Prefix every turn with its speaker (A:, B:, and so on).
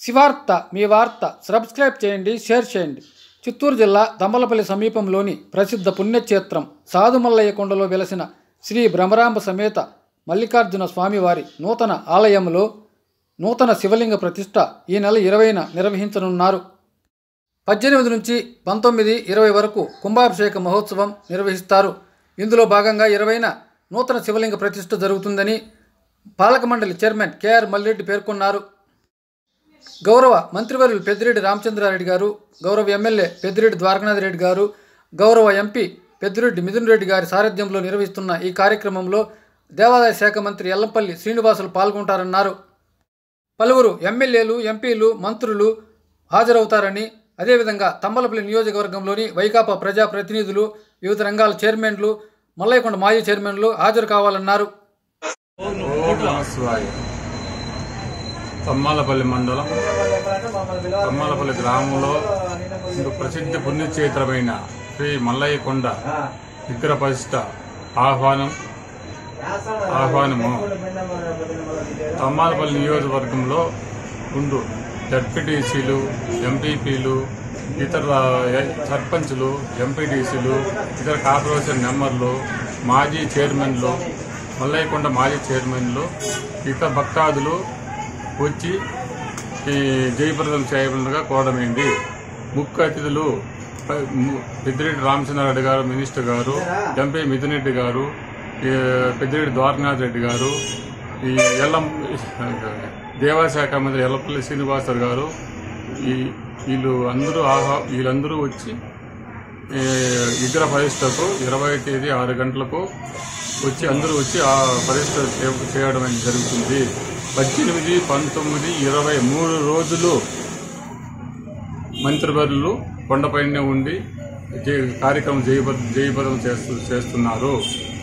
A: శివార్త మీ వార్త సబ్స్క్రైబ్ చేయండి షేర్ చేయండి చిత్తూరు జిల్లా దమ్మలపల్లి సమీపంలోని ప్రసిద్ధ పుణ్యక్షేత్రం సాధుమల్లయ్య కొండలో వెలసిన శ్రీ భ్రమరాంబ సమేత మల్లికార్జున స్వామివారి నూతన ఆలయంలో నూతన శివలింగ ప్రతిష్ట ఈ నెల ఇరవైన నిర్వహించనున్నారు పద్దెనిమిది నుంచి పంతొమ్మిది ఇరవై వరకు కుంభాభిషేక మహోత్సవం నిర్వహిస్తారు ఇందులో భాగంగా ఇరవైన నూతన శివలింగ ప్రతిష్ఠ జరుగుతుందని పాలక మండలి చైర్మన్ కేఆర్ మల్లిరెడ్డి పేర్కొన్నారు గౌరవ మంత్రివర్యులు పెద్దిరెడ్డి రామచంద్రారెడ్డి గారు గౌరవ ఎమ్మెల్యే పెద్దిరెడ్డి ద్వారకనాథ్ రెడ్డి గారు గౌరవ ఎంపీ పెద్దిరెడ్డి మిథున్ రెడ్డి గారి సారథ్యంలో నిర్వహిస్తున్న ఈ కార్యక్రమంలో దేవాదాయ శాఖ మంత్రి ఎల్లంపల్లి శ్రీనివాసులు పాల్గొంటారన్నారు పలువురు ఎమ్మెల్యేలు ఎంపీలు మంత్రులు హాజరవుతారని అదేవిధంగా తమ్మలపల్లి నియోజకవర్గంలోని వైకాపా ప్రజాప్రతినిధులు వివిధ రంగాల చైర్మన్లు మల్లయ్యకొండ మాజీ చైర్మన్లు హాజరు కావాలన్నారు
B: ఓం నమః శివాయ తమ్మాలపల్లి మండలం తమ్మాలపల్లి గ్రామంలో ఇందు ప్రసిద్ధ పుణ్యక్షేత్రమైన శ్రీ మల్లయ్య కొండ విగ్రహ ప్రతిష్ట ఆహ్వానం ఆహ్వానము తమ్మాలపల్లి నియోజకవర్గంలో ఉండు జడ్పీటీసీలు ఎంపీపీలు ఇతర సర్పంచులు ఎంపీటీసీలు ఇతర కార్పొరేషన్ మెంబర్లు మాజీ చైర్మన్లు మల్లయ్యకొండ మాజీ చైర్మన్లు ఇతర భక్తాదులు వచ్చి ఈ జయప్రదం చేయబడినగా కోరడమైంది ముఖ్య అతిథులు ప- ము- పెద్దిరెడ్డి రామచంద్రారెడ్డి గారు మినిస్టర్ గారు ఎంపీ మిథున్ రెడ్డి గారు ఈ పెద్దిరెడ్డి ద్వారకనాథ్ రెడ్డి గారు ఈ ఎల్లం దేవాశాఖ మంత్రి ఎల్లపల్లి శ్రీనివాసరావు గారు ఈ వీళ్ళు అందరూ ఆహా వీళ్ళందరూ వచ్చి ఈ విగ్రహ ప్రతిష్టకు ఇరవై తేదీ ఆరు గంటలకు వచ్చి అందరూ వచ్చి ఆ ప్రతిష్ట చే- చేయడం అనేది జరుగుతుంది పద్దెనిమిది పంతొమ్మిది ఇరవై మూడు రోజులు మంత్రివర్యులు కొండపైనే ఉండి జయ- కార్యక్రమం జయప జయప్రదం చేస్తూ చేస్తున్నారు